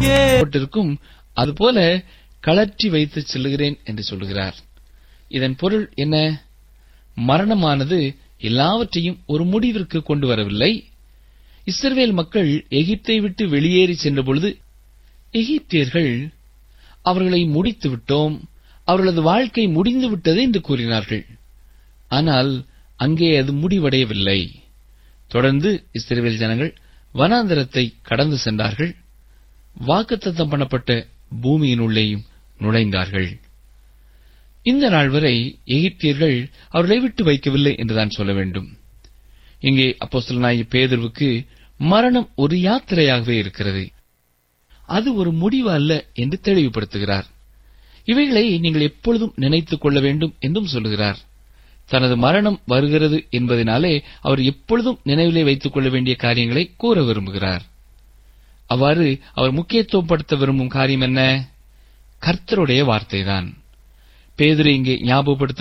போட்டிருக்கும் அதுபோல கழற்றி வைத்து செல்லுகிறேன் என்று சொல்லுகிறார் இதன் பொருள் என்ன மரணமானது எல்லாவற்றையும் ஒரு முடிவிற்கு கொண்டு வரவில்லை இஸ்ரவேல் மக்கள் எகிப்தை விட்டு வெளியேறி சென்றபொழுது எகிப்தியர்கள் அவர்களை முடித்து விட்டோம் அவர்களது வாழ்க்கை முடிந்து விட்டது என்று கூறினார்கள் ஆனால் அங்கே அது முடிவடையவில்லை தொடர்ந்து இஸ்ரவேல் ஜனங்கள் வனாந்தரத்தை கடந்து சென்றார்கள் வாக்குத்தத்தம் பண்ணப்பட்ட பூமியினுள்ளேயும் நுழைந்தார்கள் இந்த நாள் வரை எகிப்தியர்கள் அவர்களை விட்டு வைக்கவில்லை என்றுதான் சொல்ல வேண்டும் இங்கே அப்போஸ்தலனாகிய பேதர்வுக்கு மரணம் ஒரு யாத்திரையாகவே இருக்கிறது அது ஒரு முடிவு அல்ல என்று தெளிவுபடுத்துகிறார் இவைகளை நீங்கள் எப்பொழுதும் நினைத்துக் கொள்ள வேண்டும் என்றும் சொல்லுகிறார் தனது மரணம் வருகிறது என்பதனாலே அவர் எப்பொழுதும் நினைவிலே வைத்துக் கொள்ள வேண்டிய காரியங்களை கூற விரும்புகிறார் அவ்வாறு அவர் முக்கியத்துவப்படுத்த விரும்பும் காரியம் என்ன கர்த்தருடைய வார்த்தைதான் பேதுரு இங்கே ஞாபகப்படுத்த